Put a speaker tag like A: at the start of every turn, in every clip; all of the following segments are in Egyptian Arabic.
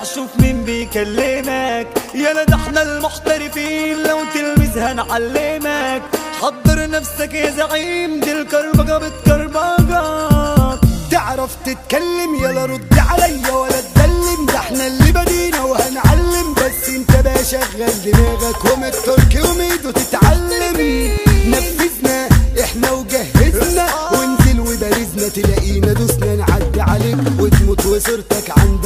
A: شوف مين بيكلمك يا ده احنا المحترفين لو تلمس هنعلمك حضر نفسك يا زعيم دي الكربجة بتكربجك
B: تعرف تتكلم يلا رد عليا ولا تدلم ده احنا اللي بدينا وهنعلم بس انت بقى شغل دماغك ومن التركي وميدو تتعلم نفذنا احنا وجهزنا وانزل وبارزنا تلاقينا دوسنا نعدي عليك وتموت وصورتك عن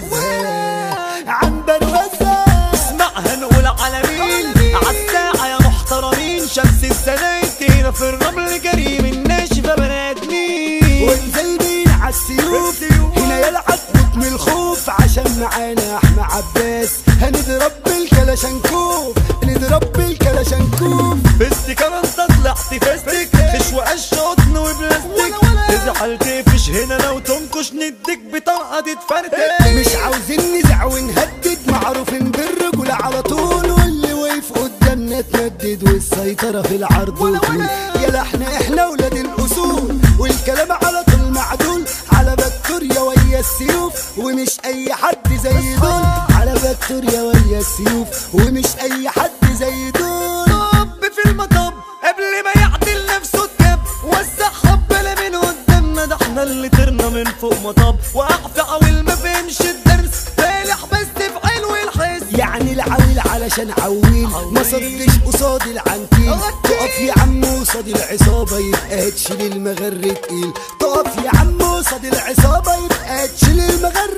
B: بروزها عن بروزها
A: اسمعها نقول على مين عالساعة يا محترمين شمس الزنايت هنا في الرمل كريم الناشفة بني ادمين
B: وانزل بين عالسيوف هنا يلعب بطن الخوف عشان معانا احمد عباس هنضرب بالكلاشنكوف نضرب بالكلاشنكوف
A: فستك انت طلعت فستك خش وقش قطن وبلاستيك تزعل تقفش هنا لو تنكش نديك بطرقة تتفرتك
B: مش عاوزين نزع ونهدد معروفين بالرجولة على طول واللي واقف قدامنا تمدد والسيطرة في العرض والطول يلا احنا احنا ولاد الاصول والكلام على طول معدول على فيكتوريا ويا السيوف ومش اي حد زي دول على فيكتوريا ويا السيوف ومش اي حد زي دول
A: طب في المطب قبل ما يعدل نفسه اتجاب وسع حبة من قدامنا ده احنا اللي طرنا من فوق مطب واقف عويل ما فهمش الدرس فالح بس في علو الحس
B: يعني العويل علشان عويل ما صدش قصاد العنتيل تقف يا عم قصاد العصابة يبقى هتشيل المغر تقيل تقف يا عم قصاد العصابة يبقى هتشيل المغر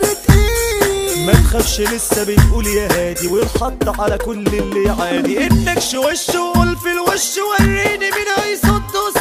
B: تقيل
A: ما تخافش لسه بنقول يا هادي والحط على كل اللي عادي انك شوش وقول في الوش وريني مين هيصد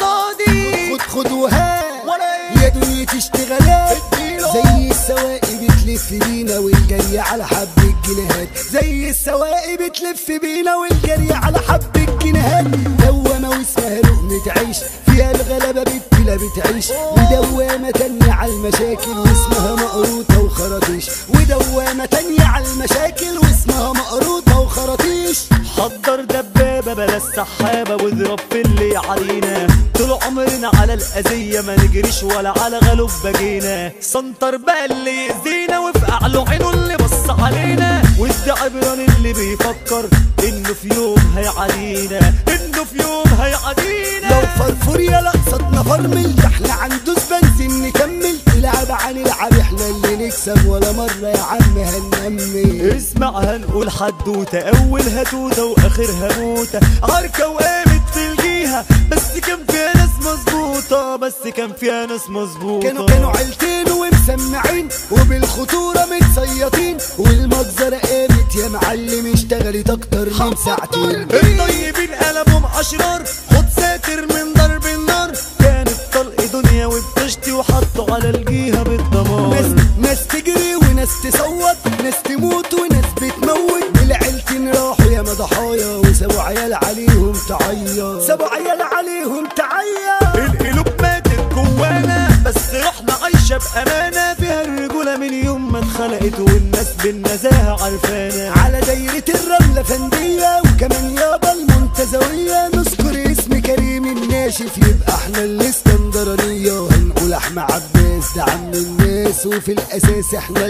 A: قصادي
B: خد خد وهات
A: ولا
B: يا دنيا تشتغلات زي السواقي بتلف بينا والجري على حب الجنيهات زي السواقي بتلف بينا والجري على حب الجنيهات دوامة واسمها لقمة عيش فيها الغلبة بالتلا بتعيش ودوامة تانية على المشاكل واسمها مقروطة وخراطيش ودوامة تانية على المشاكل واسمها مقروطة وخراطيش
A: حضر دبابة بلا السحابة واضرب في اللي علينا طول عمرنا على الأذية ما نجريش ولا على غلوب بجينا سنتر بقى اللي يأذينا وفي أعلى عينه اللي بص علينا وادي عبران اللي بيفكر إنه في يوم هيعادينا إنه في يوم هيعادينا
B: لو فرفور يا لقصتنا فرمل ده احنا عندوس بنزين نكمل تلعب عن العب احنا اللي نكسب ولا مرة يا عم هننمي
A: اسمع هنقول حدوتة أولها توتة وآخرها موتة عركة وقامت في الجيهة بس كان فيها ناس مظبوطة بس كان فيها ناس مظبوطة
B: كانوا كانوا عيلتين ومسمعين وبالخطورة متسيطين والمجزرة قامت يا معلم اشتغلت اكتر من ساعتين
A: الطيبين قلبهم أشرار خد ساتر من ضرب النار كانت طلق دنيا وبتشتي وحطوا على الجيهة
B: ناس
A: بالدمار
B: ناس تجري وناس تصوت ناس تموت وناس بتموت العيلتين راحوا يا ضحايا وسابوا عيال عليهم تعيط سابوا عيال عليهم تعيط
A: القلوب ماتت جوانا بس روحنا عايشة بأمانة فيها الرجولة من يوم ما اتخلقت والناس بالنزاهة عرفانا
B: على دايرة الرملة فندية وكمان يابا المنتزوية نذكر اسم كريم الناشف يبقى احنا الاسكندرانية وهنقول احمد عباس ده عم الناس وفي الاساس احنا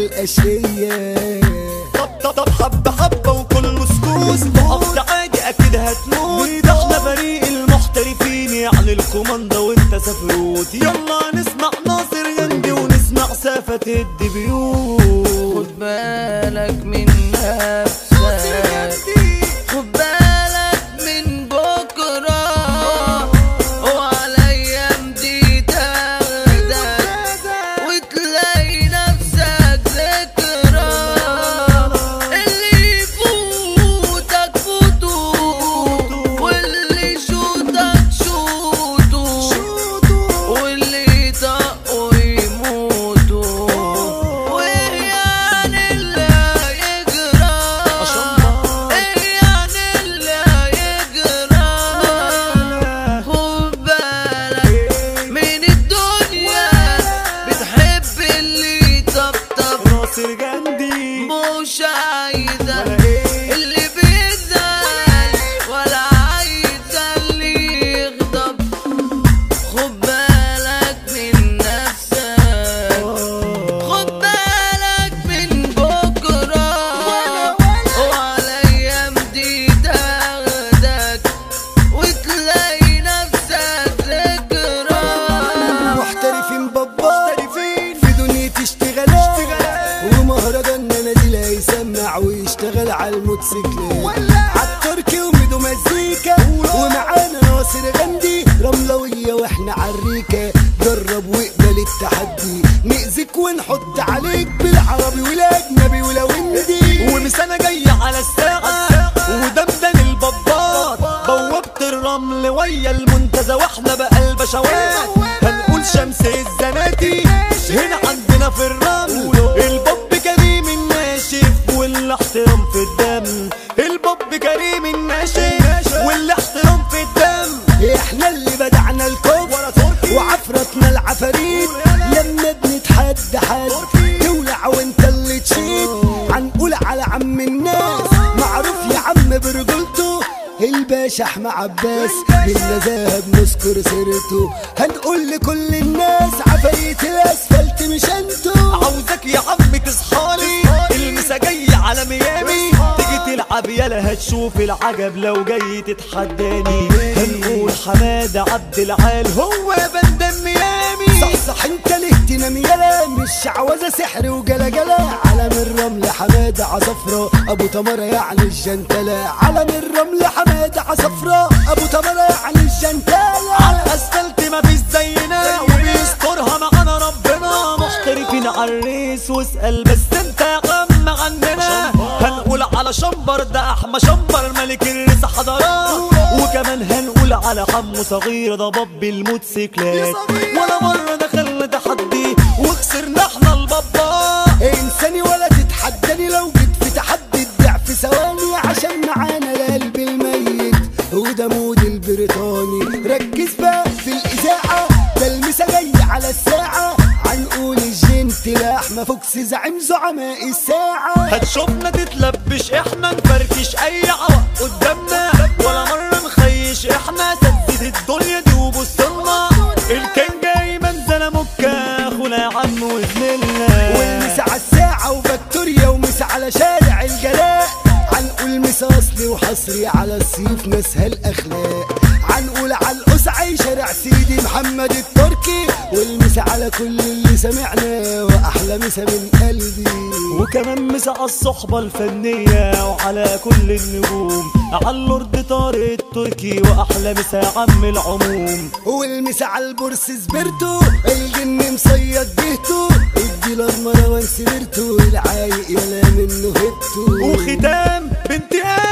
B: الاشقية
A: طب طب طب حبة حبة وكل سكوس تقف عادي أكيد هتموت ده احنا فريق المحترفين يعني الكوماندا وانت سفروت يلا نسمع ناصر يندي ونسمع سافة الدبيوت
C: خد بالك من نفسك خد بالك من بكرة وعلى أيام دي تاخدك وتلاقي نفسك ذكرى اللي يفوتك فوتو واللي يشوتك شوتو واللي يطقوا يموتوا وايه يعني اللي هيجرى ايه يعني اللي هيجرى خد بالك من الدنيا بتحب اللي يطبطب
A: ناصر جندي
C: مش عايزة
A: ولا ايه
C: اللي بيزعل ولا عايزة اللي يغضب خد بالك من نفسك خد بالك من بكرة
B: على الموتوسيكلات عالتركي وميدو مزيكا ومعانا ناصر غندي رملوية واحنا عالريكة جرب واقبل التحدي نأذيك ونحط عليك بالعربي والاجنبي ولو هندي
A: ومسانة جاية على الساعة ودمدن البابات بوابة الرمل ويا المنتزه واحنا بقى البشوات هنقول شمس الزناتي هنا عندنا في الرمل البوب كريم الناشف والاحترام في الدم البوب كريم الناشف والاحترام في الدم
B: احنا اللي بدعنا الكفر وعفرتنا العفاريت لما بنتحدى حد تولع وانت اللي تشيد هنقول على عم الناس معروف يا عم برجولته الباشا احمد عباس بالنزاهه بنذكر سيرته هنقول لكل الناس عفاريت الاسفلت مش انتوا
A: عاوزك يا عم تصحالي المسا جاي على ميامي تيجي تلعب يلا هتشوف العجب لو جاي تتحداني هنقول حمادة عبد العال هو بندم ميامي
B: صح صح انت ليه تنام يلا مش عوزة سحر وجلجلة علم الرمل حمادة عصفرة ابو تمرة يعني الجنتلة علم الرمل حمادة عصفرة ابو تمرة يعني الجنتلة
A: على الاسفلت ما فيش زينا وبيسترها معانا ربنا محترفين على الريس واسأل بس انت يا عم عننا هنقول على شمبر ده احمى شمبر ملك الريس حضارات وكمان هنقول على حمو صغير ده باب الموتوسيكلات ولا مرة دخلنا تحدي وخسرنا احنا البابا
B: انساني ولا تتحداني لو جيت في تحدي الضعف ثواني عشان معانا القلب الميت وده مود البريطاني ركز بقى في الاذاعه ده المسا جاي على الساعه هنقول الجنت لاحمى فوكس زعيم زعماء الساعه
A: هتشوفنا تتلبش احنا نفركش اي عوق قدامنا ولا مرة نخيش احنا سدد الدنيا دي وبصلنا الكان جاي منزل مكة اخونا يا عم وزميلنا
B: والمسا على الساعة وفاكتوريا ومسا على شارع الجلاء هنقول مسا أصلي وحصري على السيوف ناسها الأخلاق هنقول على القسعي شارع سيدي محمد التركي والمسا على كل اللي سمعنا وأحلى مسا من قلبي
A: وكمان مسا على الصحبة الفنية وعلى كل النجوم على اللورد طارق التركي واحلى مسا يا عم العموم
B: والمسا على البورس سبرتو الجن مصيد بهتو الديلر مروان سبرتو العايق يلا منه هبتو
A: وختام بنت